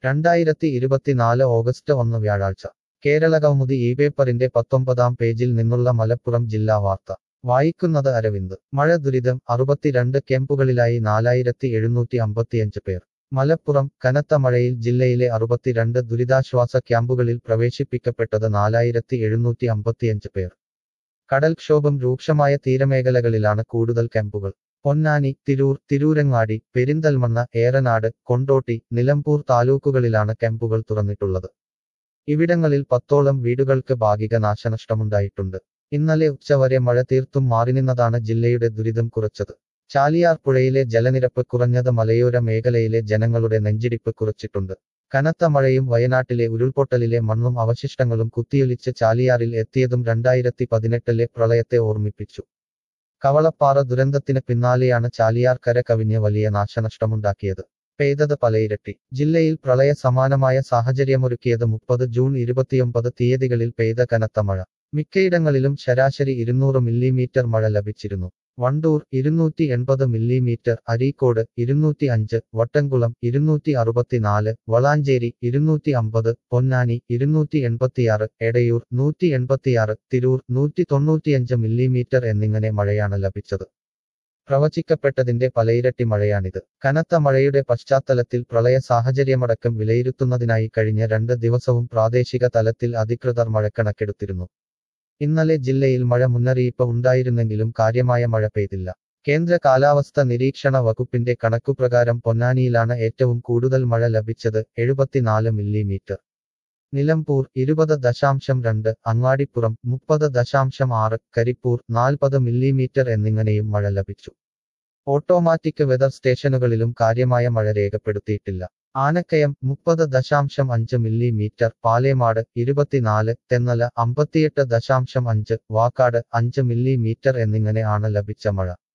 രണ്ടായിരത്തി ഇരുപത്തിനാല് ഓഗസ്റ്റ് ഒന്ന് വ്യാഴാഴ്ച കേരള കൗമുദി ഈ പേപ്പറിന്റെ പത്തൊമ്പതാം പേജിൽ നിന്നുള്ള മലപ്പുറം ജില്ലാ വാർത്ത വായിക്കുന്നത് അരവിന്ദ് മഴ ദുരിതം അറുപത്തിരണ്ട് ക്യാമ്പുകളിലായി നാലായിരത്തി എഴുന്നൂറ്റി അമ്പത്തിയഞ്ച് പേർ മലപ്പുറം കനത്ത മഴയിൽ ജില്ലയിലെ അറുപത്തിരണ്ട് ദുരിതാശ്വാസ ക്യാമ്പുകളിൽ പ്രവേശിപ്പിക്കപ്പെട്ടത് നാലായിരത്തി എഴുന്നൂറ്റി അമ്പത്തിയഞ്ച് പേർ കടൽക്ഷോഭം രൂക്ഷമായ തീരമേഖലകളിലാണ് കൂടുതൽ ക്യാമ്പുകൾ പൊന്നാനി തിരൂർ തിരൂരങ്ങാടി പെരിന്തൽമണ്ണ ഏറനാട് കൊണ്ടോട്ടി നിലമ്പൂർ താലൂക്കുകളിലാണ് ക്യാമ്പുകൾ തുറന്നിട്ടുള്ളത് ഇവിടങ്ങളിൽ പത്തോളം വീടുകൾക്ക് ഭാഗിക നാശനഷ്ടമുണ്ടായിട്ടുണ്ട് ഇന്നലെ ഉച്ചവരെ മഴ തീർത്തും മാറിനിന്നതാണ് ജില്ലയുടെ ദുരിതം കുറച്ചത് ചാലിയാർ പുഴയിലെ ജലനിരപ്പ് കുറഞ്ഞത് മലയോര മേഖലയിലെ ജനങ്ങളുടെ നെഞ്ചിടിപ്പ് കുറച്ചിട്ടുണ്ട് കനത്ത മഴയും വയനാട്ടിലെ ഉരുൾപൊട്ടലിലെ മണ്ണും അവശിഷ്ടങ്ങളും കുത്തിയൊലിച്ച് ചാലിയാറിൽ എത്തിയതും രണ്ടായിരത്തി പതിനെട്ടിലെ പ്രളയത്തെ ഓർമ്മിപ്പിച്ചു കവളപ്പാറ ദുരന്തത്തിന് പിന്നാലെയാണ് ചാലിയാർ കര കവിഞ്ഞ് വലിയ നാശനഷ്ടമുണ്ടാക്കിയത് പെയ്തത് പലയിരട്ടി ജില്ലയിൽ പ്രളയ സമാനമായ സാഹചര്യമൊരുക്കിയത് മുപ്പത് ജൂൺ ഇരുപത്തിയൊമ്പത് തീയതികളിൽ പെയ്ത കനത്ത മഴ മിക്കയിടങ്ങളിലും ശരാശരി ഇരുന്നൂറ് മില്ലിമീറ്റർ മഴ ലഭിച്ചിരുന്നു വണ്ടൂർ ഇരുന്നൂറ്റി എൺപത് മില്ലിമീറ്റർ അരീക്കോട് ഇരുന്നൂറ്റി അഞ്ച് വട്ടംകുളം ഇരുന്നൂറ്റി അറുപത്തിനാല് വളാഞ്ചേരി ഇരുന്നൂറ്റി അമ്പത് പൊന്നാനി ഇരുന്നൂറ്റി എൺപത്തിയാറ് എടയൂർ നൂറ്റി എൺപത്തിയാറ് തിരൂർ നൂറ്റി തൊണ്ണൂറ്റിയഞ്ച് മില്ലിമീറ്റർ എന്നിങ്ങനെ മഴയാണ് ലഭിച്ചത് പ്രവചിക്കപ്പെട്ടതിന്റെ പലയിരട്ടി മഴയാണിത് കനത്ത മഴയുടെ പശ്ചാത്തലത്തിൽ പ്രളയ സാഹചര്യമടക്കം വിലയിരുത്തുന്നതിനായി കഴിഞ്ഞ രണ്ട് ദിവസവും പ്രാദേശിക തലത്തിൽ അധികൃതർ മഴക്കണക്കെടുത്തിരുന്നു ഇന്നലെ ജില്ലയിൽ മഴ മുന്നറിയിപ്പ് ഉണ്ടായിരുന്നെങ്കിലും കാര്യമായ മഴ പെയ്തില്ല കേന്ദ്ര കാലാവസ്ഥ നിരീക്ഷണ വകുപ്പിന്റെ കണക്കുപ്രകാരം പൊന്നാനിയിലാണ് ഏറ്റവും കൂടുതൽ മഴ ലഭിച്ചത് എഴുപത്തിനാല് മില്ലിമീറ്റർ നിലമ്പൂർ ഇരുപത് ദശാംശം രണ്ട് അങ്ങാടിപ്പുറം മുപ്പത് ദശാംശം ആറ് കരിപ്പൂർ നാൽപ്പത് മില്ലിമീറ്റർ എന്നിങ്ങനെയും മഴ ലഭിച്ചു ഓട്ടോമാറ്റിക് വെതർ സ്റ്റേഷനുകളിലും കാര്യമായ മഴ രേഖപ്പെടുത്തിയിട്ടില്ല ആനക്കയം മുപ്പത് ദശാംശം അഞ്ച് മില്ലിമീറ്റർ പാലേമാട് ഇരുപത്തിനാല് തെന്നല അമ്പത്തിയെട്ട് ദശാംശം അഞ്ച് വാക്കാട് അഞ്ച് മില്ലിമീറ്റർ എന്നിങ്ങനെ ആണ് ലഭിച്ച മഴ